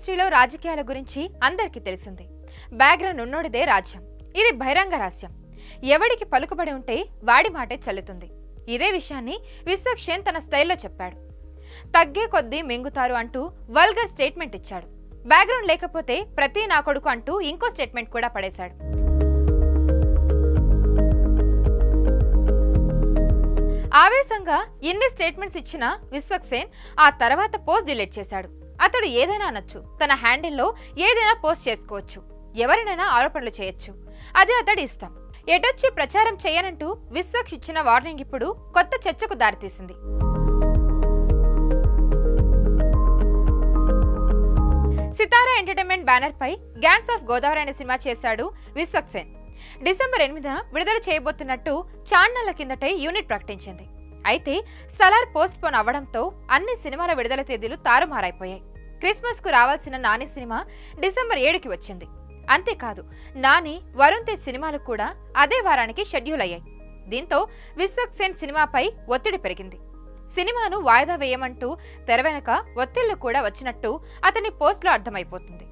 ఇండస్ట్రీలో రాజకీయాల గురించి అందరికీ తెలిసిందే బ్యాక్గ్రౌండ్ ఉన్నోడిదే రాజ్యం ఇది బహిరంగ రహస్యం ఎవడికి పలుకుబడి ఉంటే వాడి మాటే చెల్లుతుంది ఇదే విషయాన్ని విశ్వక్షేన్ తన స్టైల్లో చెప్పాడు తగ్గే కొద్దీ మింగుతారు అంటూ వల్గర్ స్టేట్మెంట్ ఇచ్చాడు బ్యాక్గ్రౌండ్ లేకపోతే ప్రతి నా కొడుకు అంటూ ఇంకో స్టేట్మెంట్ కూడా పడేశాడు ఆవేశంగా ఎన్ని స్టేట్మెంట్స్ ఇచ్చినా విశ్వక్సేన్ ఆ తర్వాత పోస్ట్ డిలీట్ చేశాడు అతడు ఏదైనా అనొచ్చు తన హ్యాండిల్లో ఏదైనా పోస్ట్ చేసుకోవచ్చు ఎవరినైనా ఆరోపణలు చేయొచ్చు అది అతడి ఇష్టం ఎటొచ్చి ప్రచారం చేయనంటూ విశ్వక్ష్ ఇచ్చిన వార్నింగ్ ఇప్పుడు కొత్త చర్చకు దారితీసింది సితారా ఎంటర్టైన్మెంట్ బ్యానర్ పై గ్యాంగ్స్ ఆఫ్ గోదావరి అనే సినిమా చేశాడు విశ్వక్సేన్ డిసెంబర్ ఎనిమిదిన విడుదల చేయబోతున్నట్టు చాన్నాళ్ల కిందటే యూనిట్ ప్రకటించింది అయితే సలార్ పోస్ట్ పోన్ అవ్వడంతో అన్ని సినిమాల విడుదల తేదీలు తారుమారైపోయాయి క్రిస్మస్ కు రావాల్సిన నాని సినిమా డిసెంబర్ ఏడుకి వచ్చింది అంతేకాదు నాని వరుణ్ తేజ్ సినిమాలు కూడా అదే వారానికి షెడ్యూల్ అయ్యాయి దీంతో విశ్వక్సేన్ సినిమాపై ఒత్తిడి పెరిగింది సినిమాను వాయిదా వేయమంటూ తెర వెనక ఒత్తిళ్లు కూడా వచ్చినట్టు అతని పోస్ట్లో అర్థమైపోతుంది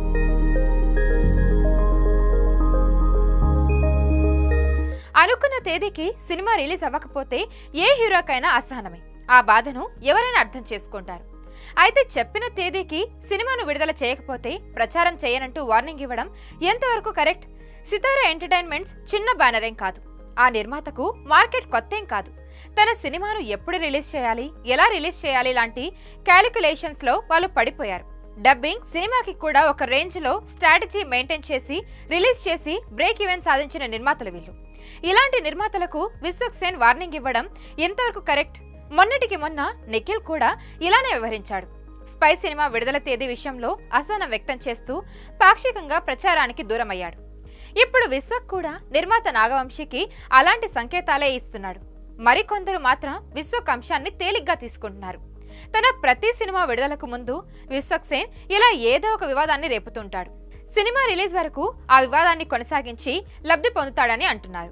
అనుకున్న తేదీకి సినిమా రిలీజ్ అవ్వకపోతే ఏ హీరోకైనా అసహనమే ఆ బాధను ఎవరైనా అర్థం చేసుకుంటారు అయితే చెప్పిన తేదీకి సినిమాను విడుదల చేయకపోతే ప్రచారం చేయనంటూ వార్నింగ్ ఇవ్వడం ఎంతవరకు కరెక్ట్ సితారా ఎంటర్టైన్మెంట్స్ చిన్న బ్యానర్ ఏం కాదు ఆ నిర్మాతకు మార్కెట్ కొత్తేం కాదు తన సినిమాను ఎప్పుడు రిలీజ్ చేయాలి ఎలా రిలీజ్ చేయాలి లాంటి క్యాలిక్యులేషన్స్ లో వాళ్ళు పడిపోయారు డబ్బింగ్ సినిమాకి కూడా ఒక రేంజ్ లో స్ట్రాటజీ మెయింటైన్ చేసి రిలీజ్ చేసి బ్రేక్ ఈవెన్ సాధించిన నిర్మాతలు వీళ్ళు ఇలాంటి నిర్మాతలకు విశ్వక్సేన్ వార్నింగ్ ఇవ్వడం ఎంతవరకు కరెక్ట్ మొన్నటికి మొన్న నిఖిల్ కూడా ఇలానే వ్యవహరించాడు స్పై సినిమా విడుదల తేదీ విషయంలో అసహనం వ్యక్తం చేస్తూ పాక్షికంగా ప్రచారానికి దూరమయ్యాడు ఇప్పుడు విశ్వక్ కూడా నిర్మాత నాగవంశీకి అలాంటి సంకేతాలే ఇస్తున్నాడు మరికొందరు మాత్రం విశ్వక్ అంశాన్ని తేలిగ్గా తీసుకుంటున్నారు తన ప్రతి సినిమా విడుదలకు ముందు విశ్వక్సేన్ ఇలా ఏదో ఒక వివాదాన్ని రేపుతుంటాడు సినిమా రిలీజ్ వరకు ఆ వివాదాన్ని కొనసాగించి లబ్ధి పొందుతాడని అంటున్నారు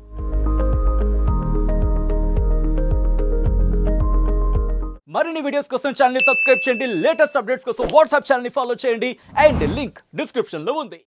మరిన్ని వీడియోస్ కోసం ఛానల్ సబ్స్క్రైబ్ చేయండి లేటెస్ట్ అప్డేట్స్ కోసం వాట్సాప్ ఛానల్ ఫాలో చేయండి అండ్ లింక్ డిస్క్రిప్షన్ లో ఉంది